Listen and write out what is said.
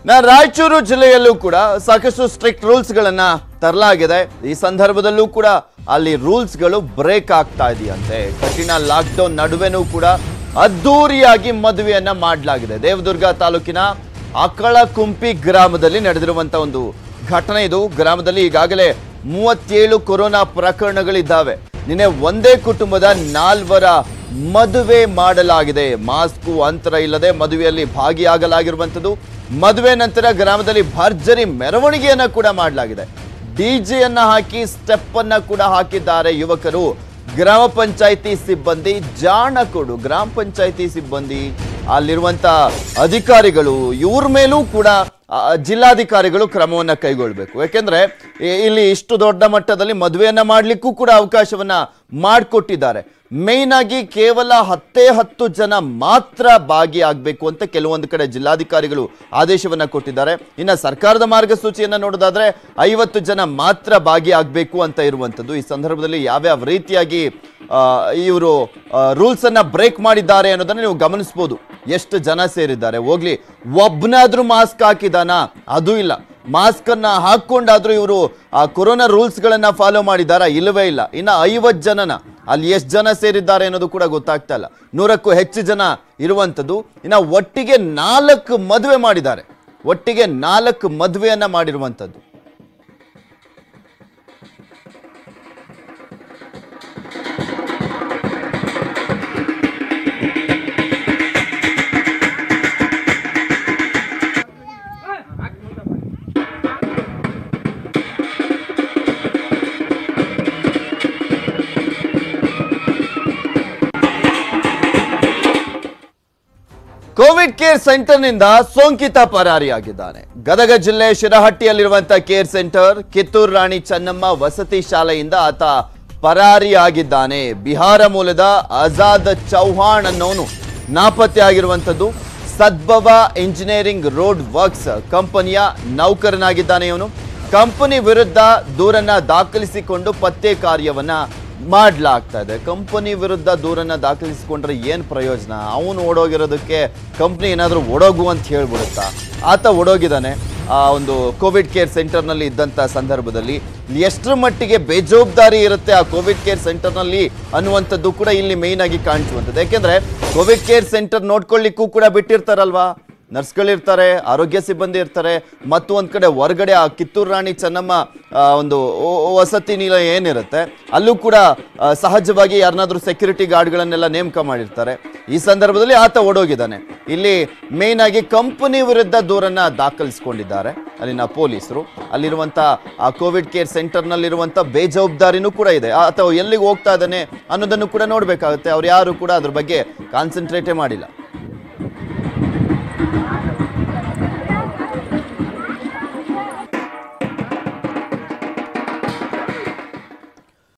ನಾ ರಾಯಚೂರು ಜಿಲ್ಲೆಯಲ್ಲೂ ಕೂಡ ಸಾಕಷ್ಟು ಸ್ಟ್ರಿಕ್ಟ್ ರೂಲ್ಸ್ ಗಳನ್ನ ತರಲಾಗಿದೆ ಈ ಸಂದರ್ಭದಲ್ಲೂ ಕೂಡ ಅಲ್ಲಿ ರೂಲ್ಸ್ ಗಳು ಬ್ರೇಕ್ ಆಗ್ತಾ ಇದೆಯಂತೆ ಕಠಿಣ ಲಾಕ್ಡೌನ್ ನಡುವೆನೂ ಕೂಡ ಅದ್ದೂರಿಯಾಗಿ ಮದುವೆಯನ್ನ ಮಾಡಲಾಗಿದೆ ದೇವದುರ್ಗ ತಾಲೂಕಿನ ಅಕಳಕುಂಪಿ ಗ್ರಾಮದಲ್ಲಿ ನಡೆದಿರುವಂತ ಒಂದು ಘಟನೆ ಇದು ಗ್ರಾಮದಲ್ಲಿ ಈಗಾಗಲೇ ಮೂವತ್ತೇಳು ಕೊರೋನಾ ಪ್ರಕರಣಗಳಿದ್ದಾವೆ ನಿನ್ನೆ ಒಂದೇ ಕುಟುಂಬದ ನಾಲ್ವರ ಮದುವೆ ಮಾಡಲಾಗಿದೆ ಮಾಸ್ಕು ಅಂತರ ಇಲ್ಲದೆ ಮದುವೆಯಲ್ಲಿ ಭಾಗಿಯಾಗಲಾಗಿರುವಂಥದ್ದು ಮದುವೆ ನಂತರ ಗ್ರಾಮದಲ್ಲಿ ಭರ್ಜರಿ ಮೆರವಣಿಗೆಯನ್ನ ಕೂಡ ಮಾಡಲಾಗಿದೆ ಡಿಜೆಯನ್ನ ಹಾಕಿ ಸ್ಟೆಪ್ ಅನ್ನ ಕೂಡ ಹಾಕಿದ್ದಾರೆ ಯುವಕರು ಗ್ರಾಮ ಪಂಚಾಯಿತಿ ಸಿಬ್ಬಂದಿ ಜಾಣಕೊಡು ಗ್ರಾಮ ಪಂಚಾಯಿತಿ ಸಿಬ್ಬಂದಿ ಅಲ್ಲಿರುವಂತ ಅಧಿಕಾರಿಗಳು ಇವ್ರ ಮೇಲೂ ಕೂಡ ಆ, ಜಿಲ್ಲಾಧಿಕಾರಿಗಳು ಕ್ರಮವನ್ನ ಕೈಗೊಳ್ಬೇಕು ಯಾಕೆಂದ್ರೆ ಇ- ಇಲ್ಲಿ ಇಷ್ಟು ದೊಡ್ಡ ಮಟ್ಟದಲ್ಲಿ ಮದುವೆಯನ್ನ ಮಾಡ್ಲಿಕ್ಕೂ ಕೂಡ ಅವಕಾಶವನ್ನ ಮಾಡಿಕೊಟ್ಟಿದ್ದಾರೆ ಮೇಯ್ನ್ ಆಗಿ ಕೇವಲ ಹತ್ತೇ ಹತ್ತು ಜನ ಮಾತ್ರ ಭಾಗಿಯಾಗಬೇಕು ಅಂತ ಕೆಲವೊಂದು ಕಡೆ ಜಿಲ್ಲಾಧಿಕಾರಿಗಳು ಆದೇಶವನ್ನ ಕೊಟ್ಟಿದ್ದಾರೆ ಇನ್ನು ಸರ್ಕಾರದ ಮಾರ್ಗಸೂಚಿಯನ್ನ ನೋಡೋದಾದ್ರೆ ಐವತ್ತು ಜನ ಮಾತ್ರ ಭಾಗಿಯಾಗಬೇಕು ಅಂತ ಇರುವಂಥದ್ದು ಈ ಸಂದರ್ಭದಲ್ಲಿ ಯಾವ್ಯಾವ ರೀತಿಯಾಗಿ ಇವರು ರೂಲ್ಸ್ ಅನ್ನ ಬ್ರೇಕ್ ಮಾಡಿದ್ದಾರೆ ಅನ್ನೋದನ್ನ ನೀವು ಗಮನಿಸಬಹುದು ಎಷ್ಟು ಜನ ಸೇರಿದ್ದಾರೆ ಹೋಗ್ಲಿ ಒಬ್ನಾದ್ರೂ ಮಾಸ್ಕ್ ಹಾಕಿದಾನ ಅದು ಇಲ್ಲ ಮಾಸ್ಕ್ ಅನ್ನ ಹಾಕೊಂಡಾದ್ರೂ ಇವರು ಆ ಕೊರೋನಾ ರೂಲ್ಸ್ ಗಳನ್ನ ಫಾಲೋ ಮಾಡಿದಾರಾ ಇಲ್ಲವೇ ಇಲ್ಲ ಇನ್ನ ಐವತ್ ಜನನ ಅಲ್ಲಿ ಎಷ್ಟು ಜನ ಸೇರಿದ್ದಾರೆ ಅನ್ನೋದು ಕೂಡ ಗೊತ್ತಾಗ್ತಾ ಇಲ್ಲ ನೂರಕ್ಕೂ ಹೆಚ್ಚು ಜನ ಇರುವಂಥದ್ದು ಇನ್ನ ಒಟ್ಟಿಗೆ ನಾಲ್ಕು ಮದುವೆ ಮಾಡಿದ್ದಾರೆ ಒಟ್ಟಿಗೆ ನಾಲ್ಕು ಮದುವೆಯನ್ನ ಮಾಡಿರುವಂಥದ್ದು ಕೋವಿಡ್ ಕೇರ್ ಸೆಂಟರ್ನಿಂದ ಸೋಂಕಿತ ಪರಾರಿಯಾಗಿದ್ದಾನೆ ಗದಗ ಜಿಲ್ಲೆ ಶಿರಹಟ್ಟಿಯಲ್ಲಿರುವಂತಹ ಕೇರ್ ಸೆಂಟರ್ ಕಿತ್ತೂರು ರಾಣಿ ಚೆನ್ನಮ್ಮ ವಸತಿ ಶಾಲೆಯಿಂದ ಆತ ಪರಾರಿಯಾಗಿದ್ದಾನೆ ಬಿಹಾರ ಮೂಲದ ಆಜಾದ್ ಚೌಹಾಣ್ ಅನ್ನೋನು ನಾಪತ್ತೆ ಆಗಿರುವಂಥದ್ದು ಸದ್ಭವ ಇಂಜಿನಿಯರಿಂಗ್ ರೋಡ್ ವರ್ಕ್ಸ್ ಕಂಪನಿಯ ನೌಕರನಾಗಿದ್ದಾನೆ ಇವನು ಕಂಪನಿ ವಿರುದ್ಧ ದೂರನ್ನ ದಾಖಲಿಸಿಕೊಂಡು ಪತ್ತೆ ಕಾರ್ಯವನ್ನ ಮಾಡ್ಲಾಗ್ತಾ ಇದೆ ಕಂಪನಿ ವಿರುದ್ಧ ದೂರನ್ನ ದಾಖಲಿಸಿಕೊಂಡ್ರೆ ಏನ್ ಪ್ರಯೋಜನ ಅವನು ಓಡೋಗಿರೋದಕ್ಕೆ ಕಂಪ್ನಿ ಏನಾದರೂ ಓಡೋಗು ಅಂತ ಹೇಳ್ಬಿಡುತ್ತಾ ಆತ ಓಡೋಗಿದ್ದಾನೆ ಆ ಒಂದು ಕೋವಿಡ್ ಕೇರ್ ಸೆಂಟರ್ನಲ್ಲಿ ಇದ್ದಂಥ ಸಂದರ್ಭದಲ್ಲಿ ಎಷ್ಟರ ಮಟ್ಟಿಗೆ ಬೇಜವಾಬ್ದಾರಿ ಇರುತ್ತೆ ಆ ಕೋವಿಡ್ ಕೇರ್ ಸೆಂಟರ್ನಲ್ಲಿ ಅನ್ನುವಂಥದ್ದು ಕೂಡ ಇಲ್ಲಿ ಮೇಯ್ನ್ ಆಗಿ ಕಾಣಿಸುವಂಥದ್ದು ಯಾಕೆಂದ್ರೆ ಕೋವಿಡ್ ಕೇರ್ ಸೆಂಟರ್ ನೋಡ್ಕೊಳ್ಳಿಕ್ಕೂ ಕೂಡ ಬಿಟ್ಟಿರ್ತಾರಲ್ವಾ ನರ್ಸ್ಗಳಿರ್ತಾರೆ ಆರೋಗ್ಯ ಸಿಬ್ಬಂದಿ ಇರ್ತಾರೆ ಮತ್ತು ಒಂದ್ ಕಡೆ ಹೊರಗಡೆ ಆ ಕಿತ್ತೂರು ರಾಣಿ ಚೆನ್ನಮ್ಮ ಆ, ಒಂದು ಓ- ಓ- ವಸತಿ ನಿಲಯ ಏನಿರುತ್ತೆ ಅಲ್ಲೂ ಕೂಡ ಆ, ಸಹಜವಾಗಿ ಯಾರನ್ನಾದ್ರೂ ಸೆಕ್ಯೂರಿಟಿ ಗಾರ್ಡ್ಗಳನ್ನೆಲ್ಲ ನೇಮಕ ಮಾಡಿರ್ತಾರೆ ಈ ಸಂದರ್ಭದಲ್ಲಿ ಆತ ಓಡೋಗಿದ್ದಾನೆ ಇಲ್ಲಿ ಮೇನ್ ಆಗಿ ಕಂಪನಿ ವಿರುದ್ಧ ದೂರನ್ನ ದಾಖಲಿಸಿಕೊಂಡಿದ್ದಾರೆ ಅಲ್ಲಿನ ಪೊಲೀಸರು ಅಲ್ಲಿರುವಂತ ಆ ಕೋವಿಡ್ ಕೇರ್ ಸೆಂಟರ್ನಲ್ಲಿರುವಂತ ಬೇಜವಾಬ್ದಾರಿನೂ ಕೂಡ ಇದೆ ಆತ ಎಲ್ಲಿಗೆ ಹೋಗ್ತಾ ಇದ್ದಾನೆ ಅನ್ನೋದನ್ನು ಕೂಡ ನೋಡ್ಬೇಕಾಗುತ್ತೆ ಅವ್ರು ಯಾರು ಕೂಡ ಅದ್ರ ಬಗ್ಗೆ ಕಾನ್ಸಂಟ್ರೇಟೇ ಮಾಡಿಲ್ಲ